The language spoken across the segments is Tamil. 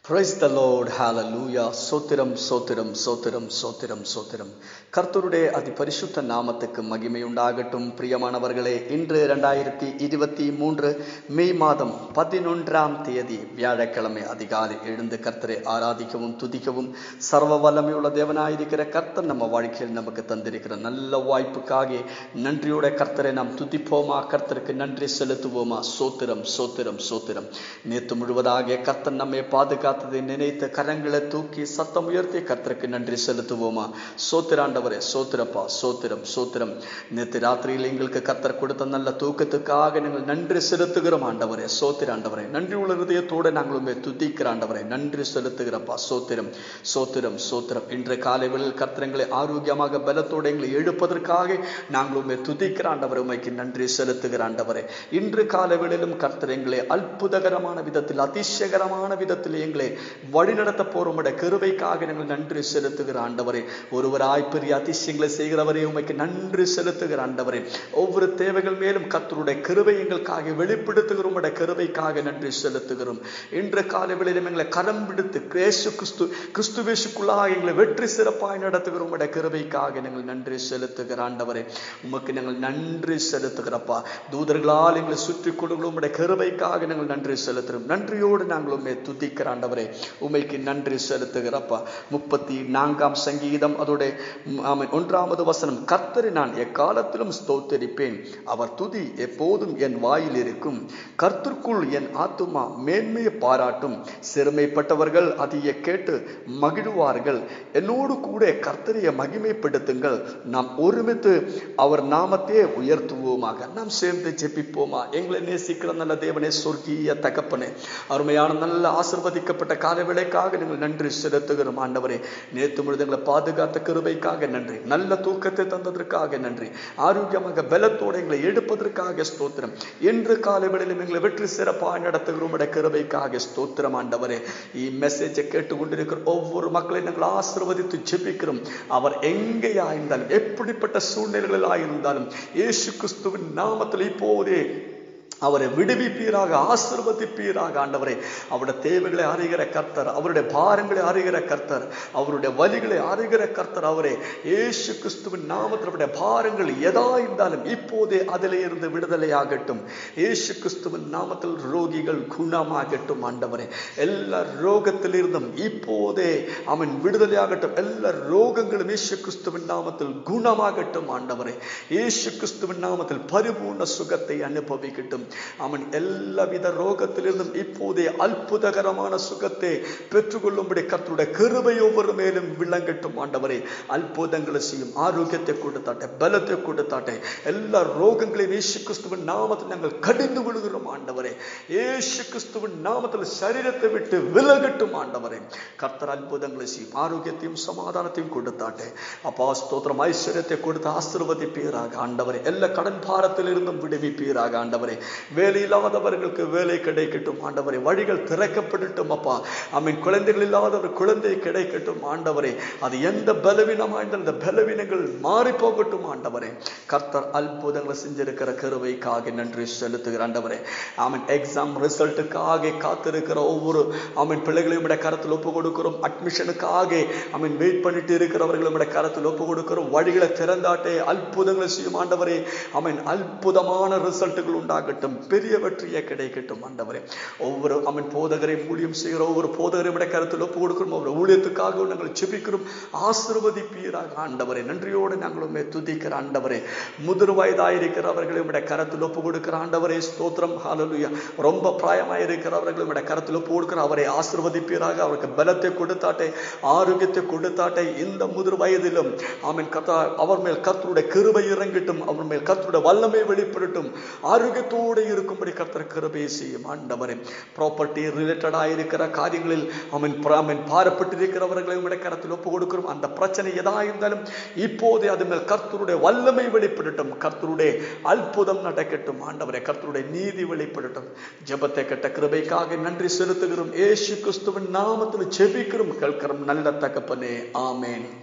பிரைஸ் த லோர்ட் ஹalleluya சோத்திரம் சோத்திரம் சோத்திரம் சோத்திரம் சோத்திரம் கர்த்தருடைய அதி பரிசுத்த நாமத்துக்கு மகிமை உண்டாகட்டும் பிரியமானவர்களே இன்று இரண்டாயிரத்தி இருபத்தி மூன்று மே மாதம் பதினொன்றாம் தேதி வியாழக்கிழமை அதிகாலை எழுந்து கர்த்தரை ஆராதிக்கவும் துதிக்கவும் சர்வ வல்லமையுள்ள தேவனாயிருக்கிற கர்த்தர் நம்ம வாழ்க்கையில் நமக்கு தந்திருக்கிற நல்ல வாய்ப்புக்காக நன்றியோட கர்த்தரை நாம் துதிப்போமா கர்த்தருக்கு நன்றி செலுத்துவோமா சோத்திரம் சோத்திரம் சோத்திரம் நேற்று முழுவதாக கர்த்தர் நம்மை பாதுகாத்ததை நினைத்த கரங்களை தூக்கி சத்தம் உயர்த்தி கர்த்தருக்கு நன்றி செலுத்துவோமா சோத்திராண்டவரே சோத்திரப்பா சோத்திரம் சோத்திரம் நேற்று ராத்திரியில் எங்களுக்கு கர்த்தர் கொடுத்த நல்ல தூக்கத்துக்காக நாங்கள் நன்றி செலுத்துகிறோம் ஆண்டவரே சோத்திராண்டவரே நன்றி உள்ள ஹൃദയத்தோடு நாங்கள் உண்மை துதிக்கிற ஆண்டவரே நன்றி செலுத்துகிறப்பா சோத்திரம் சோத்திரம் சோத்திரம் இன்று காலை வேளையில் கர்த்தரங்களை ஆரோக்கியமாக பலத்தோடு எங்களை எழுப்பதற்காக நாங்கள் உண்மை துதிக்கிற ஆண்டவரை உண்மைக்கு நன்றி செலுத்துகிற ஆண்டவரே இன்று காலை வேளையிலும் கர்த்தர் எங்களை அற்புதகரமான விதத்தில் அதிசயகரமான விதத்தில் எங்களை வழிநடத்த போறோம் கிருபைக்காக நாங்கள் நன்றி செலுத்துகிற ஆண்டவரே ஒருவராய் பெரிய அதிசயங்களை செய்கிறவரே உண்மைக்கு நன்றி செலுத்துகிற ஆண்டவரே ஒவ்வொரு தேவைகள் மேலும் கர்த்தருடைய கிருபை எங்களுக்காக வெளிப்படுத்துகிறோம் உடைய கிருபைக்காக நன்றி செலுத்துகிறோம் இன்று காலை வேளையிலும் எங்களை கரம் பிடித்து கிரேசு கிறிஸ்து கிறிஸ்துவேசுக்குள்ளாக எங்களை வெற்றி சிறப்பாய் நடத்துகிறோம் உடைய கிருபைக்காக நாங்கள் நன்றி செலுத்துகிற ஆண்டவரே உமக்கு நாங்கள் நன்றி செலுத்துகிறப்பா தூதர்களால் எங்களை சுற்றி கொடுங்களும் உடைய கிருபைக்காக நாங்கள் நன்றி செலுத்துகிறோம் நன்றியோடு நாங்கள் உண்மை துதிக்கிற ஆண்டவரே உமைக்கு நன்றி செலுத்துகிறப்பா முப்பத்தி நான்காம் சங்கீதம் அதோட ஆமென் ஒன்றாவது வசனம் கர்த்தரை நான் எக்காலத்திலும் ஸ்தோத்தரிப்பேன் அவர் துதி எப்போதும் என் வாயில் இருக்கும் கர்த்தருக்குள் என் ஆத்துமா மேன்மையை பாராட்டும் சிறுமைப்பட்டவர்கள் அதைய கேட்டு மகிழ்வார்கள் என்னோடு கூட கர்த்தரைய மகிமைப்படுத்துங்கள் நாம் ஒருமித்து அவர் நாமத்தையே உயர்த்துவோமாக நாம் சேர்ந்து ஜெபிப்போமா எங்களை நேசிக்கிற நல்ல தேவனே சொர்க்கிய தகப்பனே அருமையான நல்ல ஆசிர்வதிக்கப்பட்ட காலவேளைக்காக நீங்கள் நன்றி செலுத்துகிறோம் ஆண்டவரே நேற்று முழுது எங்களை பாதுகாத்த கிருபைக்காக நன்றி நல்ல தூக்கத்தை தந்ததற்காக நன்றி ஆரோக்கியமாக பலத்தோடு எங்களை எடுப்பதற்காக ஸ்தோத்திரம் இன்று காலவேளையிலும் எங்களை வெற்றி சிறப்பாக நடத்துகிறோம் கிருபைக்காக ஸ்தோத்திரம் ஆண்டவரே இம்மெசேஜை கேட்டுக்கொண்டிருக்கிற ஒவ்வொரு மக்களையும் நாங்கள் ஆசிர்வதித்து ஜெபிக்கிறோம் அவர் எங்கேயா இருந்தாலும் எப்படிப்பட்ட சூழ்நிலைகளில் ஆயிருந்தாலும் இயேசு கிறிஸ்துவின் நாமத்தில் இப்போதே அவரை விடுவிப்பீராக ஆசிர்வதிப்பீராக ஆண்டவரே அவருடைய தேவைகளை அறிகிற கர்த்தர் அவருடைய பாரங்களை அறிகிற கர்த்தர் அவருடைய வலிகளை அறிகிற கர்த்தர் அவரே ஏசு கிறிஸ்துவின் நாமத்தில் அவருடைய பாரங்கள் எதா இருந்தாலும் இப்போதே அதிலே இருந்து விடுதலையாகட்டும் ஏசு கிறிஸ்துவின் நாமத்தில் ரோகிகள் குணமாகட்டும் ஆண்டவரே எல்லா ரோகத்திலிருந்தும் இப்போதே அவன் விடுதலையாகட்டும் எல்லா ரோகங்களும் ஏசு கிறிஸ்துவின் நாமத்தில் குணமாகட்டும் ஆண்டவரே ஏசு கிறிஸ்துவின் நாமத்தில் பரிபூர்ண சுகத்தை அனுபவிக்கட்டும் அவன் எல்லாவித ரோகத்திலிருந்தும் இப்போதே அற்புதகரமான சுகத்தை பெற்றுக்கொள்ளும்படி கர்த்தருடைய கிருபை ஒவ்வொரு மேலும் விளங்கட்டும் ஆண்டவரே அற்புதங்களை செய்யும் ஆரோக்கியத்தை கொடுத்தாட்டே பலத்தை கொடுத்தாட்டே எல்லா ரோகங்களையும் இயேசு கிறிஸ்துவின் நாமத்தில் நாங்கள் கடிந்து விழுகிறோம் ஆண்டவரே இயேசு கிறிஸ்துவின் நாமத்தில் சரீரத்தை விட்டு விலகட்டும் ஆண்டவரே கர்த்தர் அற்புதங்களை செய்யும் ஆரோக்கியத்தையும் சமாதானத்தையும் கொடுத்தாட்டே அப்பா ஸ்தோத்திரம் ஐஸ்வர்யத்தை கொடுத்து ஆசிர்வதிப்பீராக ஆண்டவரே எல்லா கடன் பாரத்தில் இருந்தும் விடுவிப்பீராக ஆண்டவரே வேலை இல்லாதவர்களுக்கு வேலை கிடைக்கட்டும் ஆண்டவரே வழிகள் திறக்கப்படட்டும் அப்பா அமீன் குழந்தைகள் இல்லாதவர் குழந்தை கிடைக்கட்டும் ஆண்டவரே அது எந்த பலவீனமா இருந்தாலும் அந்த பலவீனங்கள் மாறி போகட்டும் ஆண்டவரே கர்த்தர் அற்புதங்களை செஞ்சிருக்கிற கருவைக்காக நன்றி செலுத்துகிற ஆண்டவரே ஆமீன் எக்ஸாம் ரிசல்ட்டுக்காக காத்திருக்கிற ஒவ்வொரு ஆமீன் பிள்ளைகளையும் விட கரத்தில் ஒப்பு கொடுக்கிறோம் அட்மிஷனுக்காக ஆமீன் வெயிட் பண்ணிட்டு இருக்கிறவர்களும் விட கரத்தில் ஒப்பு கொடுக்கிறோம் வழிகளை திறந்தாட்டே அற்புதங்களை செய்யும் ஆண்டவரே ஆமீன் அற்புதமான ரிசல்ட்டுகள் உண்டாகட்டும் பெரிய வெற்றியை கிடைக்கட்டும் ஆண்டவரே ஒவ்வொரு அவன் போதகரை ஊழியம் செய்கிற ஒவ்வொரு போதகரை விட கருத்தில் ஒப்பு கொடுக்கிறோம் ஒவ்வொரு ஊழியத்துக்காக நாங்கள் செபிக்கிறோம் ஆசிர்வதிப்பீராக ஆண்டவரே நன்றியோடு நாங்களும் துதிக்கிற ஆண்டவரே முதிர் வயதாயிருக்கிறவர்களையும் விட கரத்தில் ஒப்பு கொடுக்கிற ஆண்டவரே ஸ்தோத்திரம் ஹாலலுயா ரொம்ப பிராயமாயிருக்கிறவர்களும் விட கரத்தில் ஒப்பு கொடுக்கிற அவரை ஆசிர்வதிப்பீராக அவருக்கு பலத்தை கொடுத்தாட்டே ஆரோக்கியத்தை கொடுத்தாட்டே இந்த முதிர் வயதிலும் அவன் கத்தா அவர் மேல் கத்தருடைய கிருபை இறங்கட்டும் அவர் மேல் கத்தருடைய வல்லமை வெளிப்படட்டும் ஆரோக்கியத்தோடு இருக்கும்படி கர்த்தர் கிருபை செய்யும் ஆண்டவரே ப்ராப்பர்ட்டி ரிலேட்டடா இருக்கிற காரியங்களில் அவன் அவன் பாரப்பட்டிருக்கிறவர்களை விட கரத்தில் ஒப்பு கொடுக்கிறோம் அந்த பிரச்சனை எதா இருந்தாலும் இப்போதே அது மேல் கர்த்தருடைய வல்லமை வெளிப்படட்டும் கர்த்தருடைய அற்புதம் நடக்கட்டும் ஆண்டவரே கர்த்தருடைய நீதி வெளிப்படட்டும் ஜெபத்தை கட்ட கிருபைக்காக நன்றி செலுத்துகிறோம் ஏசு கிறிஸ்துவின் நாமத்தில் ஜெபிக்கிறோம் கேட்கிறோம் நல்ல தகப்பனே ஆமேன்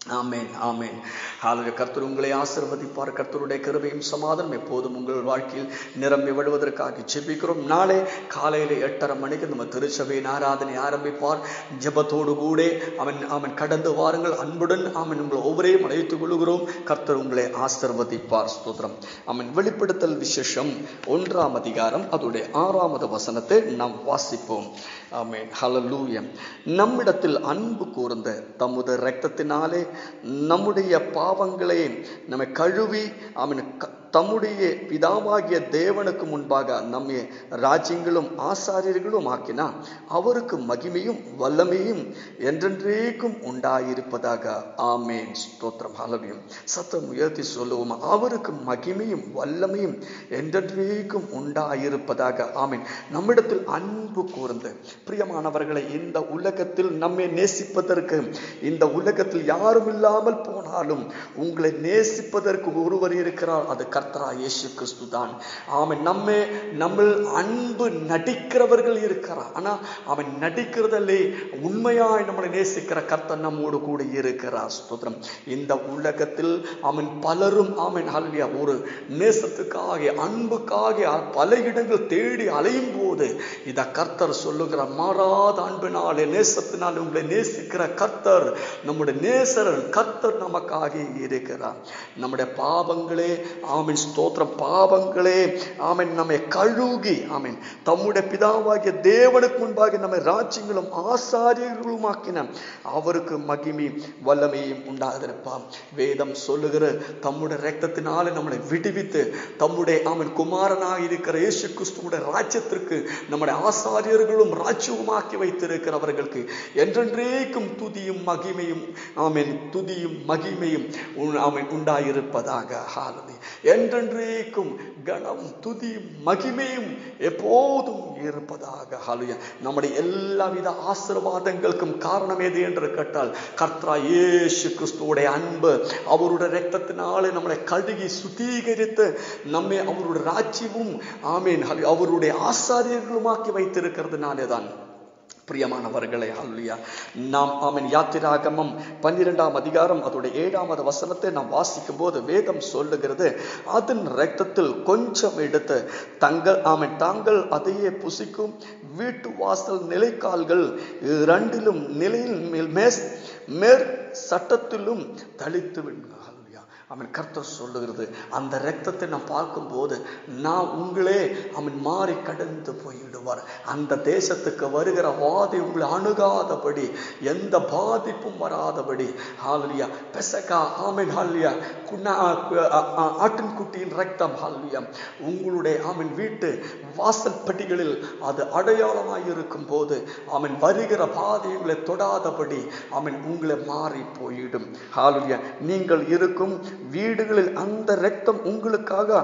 ஆமேன் ஆமேன் ஹாலவே கர்த்தர் உங்களை ஆசிர்வதிப்பார் கர்த்தருடைய கிருபையும் சமாதானம் எப்போதும் உங்கள் வாழ்க்கையில் நிரம்பி விடுவதற்காக ஜெபிக்கிறோம் நாளை காலையில எட்டரை மணிக்கு நம்ம திருச்சபையின் ஆராதனை ஆரம்பிப்பார் ஜெபத்தோடு கூட அவன் அவன் கடந்து வாருங்கள் அன்புடன் அவன் உங்களை ஒவ்வொரையும் அழைத்துக் கொள்கிறோம் கர்த்தர் உங்களை ஆசிர்வதிப்பார் ஸ்தோத்திரம் அவன் வெளிப்படுத்தல் விசேஷம் ஒன்றாம் அதிகாரம் அதோடைய ஆறாவது வசனத்தை நாம் வாசிப்போம் ஆமேன் ஹலலூயம் நம்மிடத்தில் அன்பு கூர்ந்த தமது இரத்தத்தினாலே நம்முடைய பாவங்களை நம்மை கழுவி அவன் தம்முடைய பிதாவாகிய தேவனுக்கு முன்பாக நம்மை ராஜ்யங்களும் ஆசாரியர்களும் ஆக்கினா அவருக்கு மகிமையும் வல்லமையும் என்றென்றைக்கும் உண்டாயிருப்பதாக ஆமேன் ஸ்தோத்திரம் ஹலவியும் சத்தம் உயர்த்தி சொல்லுவோம் அவருக்கு மகிமையும் வல்லமையும் என்றென்றைக்கும் உண்டாயிருப்பதாக ஆமேன் நம்மிடத்தில் அன்பு கூர்ந்து பிரியமானவர்களை இந்த உலகத்தில் நம்மை நேசிப்பதற்கு இந்த உலகத்தில் யாரும் இல்லாமல் போனாலும் உங்களை நேசிப்பதற்கு ஒருவர் இருக்கிறார் அது கர்த்தரா இயேசு கிறிஸ்து தான் அவன் நம்மை நம்ம அன்பு நடிக்கிறவர்கள் இருக்கிறார் ஆனா அவன் நடிக்கிறதில்லே உண்மையாய் நம்மளை நேசிக்கிற கர்த்தர் நம்மோடு கூட இருக்கிறார் ஸ்தோத்திரம் இந்த உலகத்தில் அவன் பலரும் அவன் அல்வியா ஒரு நேசத்துக்காக அன்புக்காக பல இடங்கள் தேடி அலையும் போது இத கர்த்தர் சொல்லுகிற மாறாத அன்பினாலே நேசத்தினால் உங்களை நேசிக்கிற கர்த்தர் நம்முடைய நேசரன் கர்த்தர் நமக்காக இருக்கிறார் நம்முடைய பாவங்களே ஆமின் ஸ்தோத்திரம் பாவங்களே ஆமீன் நம்மை கழுகி ஆமீன் தம்முடைய பிதாவாகிய தேவனுக்கு முன்பாக நம்மை ராஜ்யங்களும் ஆசாரியர்களுமாக்கின அவருக்கு மகிமை வல்லமையும் உண்டாதிருப்பாம் வேதம் சொல்லுகிற தம்முடைய ரத்தத்தினால நம்மளை விடுவித்து தம்முடைய ஆமன் குமாரனாக இருக்கிற இயேசு கிறிஸ்துவோட ராஜ்யத்திற்கு நம்முடைய ஆசாரியர்களும் ராஜ்யவுமாக்கி வைத்திருக்கிறவர்களுக்கு என்றென்றைக்கும் துதியும் மகிமையும் ஆமீன் துதியும் மகிமையும் ஆமீன் உண்டாயிருப்பதாக ஹாலதி என்றென்றைக்கும் கணம் துதி மகிமையும் எப்போதும் இருப்பதாக ஹாலுயா நம்முடைய எல்லாவித ஆசிர்வாதங்களுக்கும் காரணம் எது என்று கேட்டால் கர்த்தரா இயேசு கிறிஸ்துவோடைய அன்பு அவருடைய ரத்தத்தினாலே நம்மளை கழுகி சுத்திகரித்து நம்மை அவருடைய ராஜ்யமும் ஆமீன் அவருடைய ஆசாரியர்களுமாக்கி வைத்திருக்கிறதுனாலே தான் பிரியமானவர்களே அல்லையா நாம் ஆமன் யாத்திராகமம் பன்னிரெண்டாம் அதிகாரம் அதோட ஏழாவது வசனத்தை நாம் வாசிக்கும் போது வேதம் சொல்லுகிறது அதன் ரத்தத்தில் கொஞ்சம் எடுத்து தங்கள் ஆமன் தாங்கள் அதையே புசிக்கும் வீட்டு வாசல் நிலைக்கால்கள் இரண்டிலும் நிலையில் மேல் மேஸ் மேற் சட்டத்திலும் தளித்து விடுங்கள் அவன் கர்த்தர் சொல்லுகிறது அந்த ரத்தத்தை நான் பார்க்கும்போது நான் உங்களே அவன் மாறி கடந்து போய்விடுவார் அந்த தேசத்துக்கு வருகிற வாதி உங்களை அணுகாதபடி எந்த பாதிப்பும் வராதபடி ஹாலியா பெசகா ஆமின் ஹாலியா குன்னா ஆட்டின்குட்டியின் ரத்தம் ஹாலியா உங்களுடைய ஆமின் வீட்டு வாசல் பெட்டிகளில் அது அடையாளமாய் இருக்கும் போது அவன் வருகிற பாதைகளை தொடாதபடி அவன் உங்களை மாறி போயிடும் ஹாலியா நீங்கள் இருக்கும் வீடுகளில் அந்த ரத்தம் உங்களுக்காக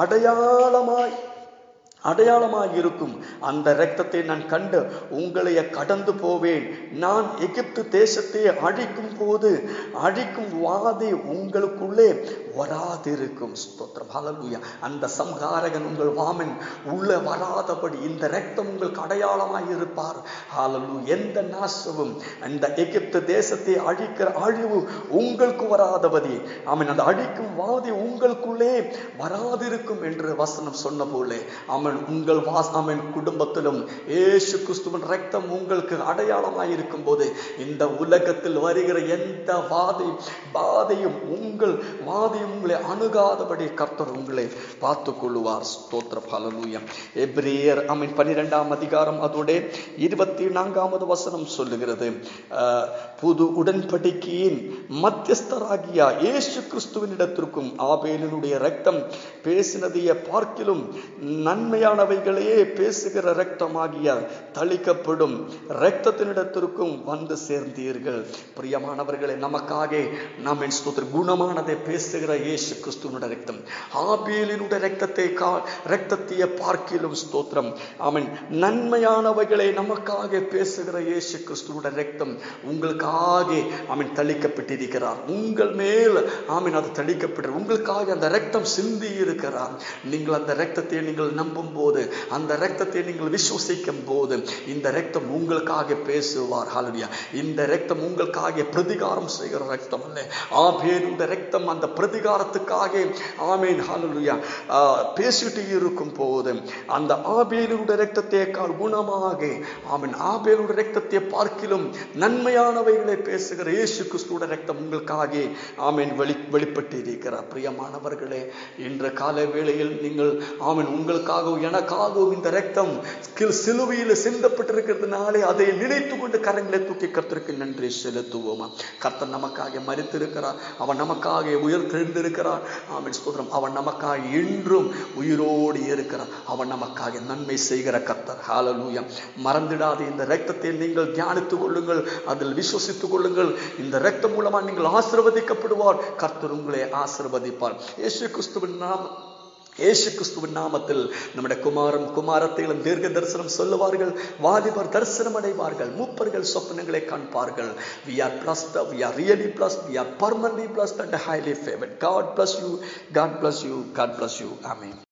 அடையாளமாய் அடையாளமாய் இருக்கும் அந்த இரத்தத்தை நான் கண்டு உங்களைய கடந்து போவேன் நான் எகிப்து தேசத்தை அழிக்கும் போது அழிக்கும் வாதி உங்களுக்குள்ளே வராதிருக்கும் ஸ்தோத்திரம் ஹalleluya அந்த சம்ஹாரகன் உங்கள் வாமன் உள்ள வராதபடி இந்த இரத்தம் உங்களுக்கு அடையாளமாய் இருப்பார் ஹalleluya எந்த நாசமும் அந்த எகிப்து தேசத்தை அழிக்கிற அழிவு உங்களுக்கு வராதபடி அவன் அந்த அழிக்கும் வாதி உங்களுக்குள்ளே வராதிருக்கும் என்று வசனம் சொன்ன போலே அவன் உங்கள் வாஸ் அவன் குடும்பத்திலும் ஏசு கிறிஸ்துவின் ரத்தம் உங்களுக்கு அடையாளமாய் இருக்கும் போது இந்த உலகத்தில் வருகிற எந்த வாதை பாதையும் உங்கள் வாதையும் உங்களை அணுகாதபடி கர்த்தர் உங்களை பார்த்து கொள்ளுவார் ஸ்தோத்திர பலனூயம் எப்ரியர் அமீன் பன்னிரெண்டாம் அதிகாரம் அதோட இருபத்தி நான்காவது வசனம் சொல்லுகிறது புது உடன்படிக்கையின் மத்தியஸ்தராகிய இயேசு கிறிஸ்துவின் இடத்திற்கும் ஆபேலினுடைய ரத்தம் பேசினதைய பார்க்கிலும் நன்மையானவைகளையே பேசுகிற ரத்தமாகிய தளிக்கப்படும் இரத்தத்தினிடத்திற்கும் வந்து சேர்ந்தீர்கள் பிரியமானவர்களே நமக்காக நாம் ஸ்தோத்திர குணமானதை பேசுகிற യേശു ക്രിസ്തുവിനുടെ രക്തം ആബേലിനുടെ രക്തത്തെ രക്തത്തെ பார்க்கிலும் ஸ்தோத்திரம் அவன் நன்மையானவைகளை நமக்காக பேசுகிற இயேசு கிறிஸ்துவோட ரத்தம் உங்களுக்காக அவன் தளிக்கப்பட்டிருக்கிறார் உங்கள் மேல் ஆமீன் அது தளிக்கப்பட்டு உங்களுக்காக அந்த ரத்தம் சிந்தி இருக்கிறார் நீங்கள் அந்த ரத்தத்தை நீங்கள் நம்பும் போது அந்த ரத்தத்தை நீங்கள் விசுவசிக்கும் போது இந்த ரத்தம் உங்களுக்காக பேசுவார் ஹalleluya இந்த ரத்தம் உங்களுக்காக பிரதிகாரம் செய்கிற ரத்தம் அல்ல ஆபேலுடைய ரத்தம் அந்த பிரதிகாரத்துக்காக ஆமீன் ஹalleluya பேசிட்டு இருக்கும் போது அந்த ஆபேலுடைய ரத்தத்தை கால் குணமாக ஆமீன் ஆபேலுடைய ரத்தத்தை பார்க்கிலும் நன்மையானவைகளை பேசுகிற இயேசு கிறிஸ்துவோட ரத்தம் உங்களுக்காக ஆமீன் வெளி வெளிப்பட்டு இருக்கிறார் பிரியமானவர்களே இன்று காலை வேளையில் நீங்கள் ஆமீன் உங்களுக்காகவும் எனக்காகவும் இந்த ரத்தம் சிலுவையில் சிந்தப்பட்டிருக்கிறதுனாலே அதை நினைத்து கொண்டு கரங்களை தூக்கி கர்த்தருக்கு நன்றி செலுத்துவோமா கர்த்தர் நமக்காக மறித்திருக்கிறார் அவன் நமக்காக உயர் தெரிந்திருக்கிறார் ஆமீன் ஸ்தோத்திரம் அவன் நமக்காக இன்றும் உயிரோடு இருக்கிறார் அவன் நமக்காக நன்மை செய்கிற கர்த்தர் ஹalleluya மறந்திடாத இந்த ரத்தத்தை நீங்கள் தியானித்துக் கொள்ளுங்கள் அதில் விசுவசித்துக் கொள்ளுங்கள் இந்த ரத்தம் மூலமா நீங்கள் ஆசிர்வதிக்கப்படுவார் கர்த்தர் உங்களை ஆசிர்வதிப்பார் இயேசு கிறிஸ்துவின் நாம ஏசு கிறிஸ்துவின் நாமத்தில் நம்முடைய குமாரம் குமாரத்தைகளும் தீர்க்க தரிசனம் சொல்லுவார்கள் வாலிபர் தரிசனம் அடைவார்கள் மூப்பர்கள் சொப்பனங்களை காண்பார்கள் we are blessed we are really blessed we are permanently blessed and highly favored god bless you god bless you god bless you amen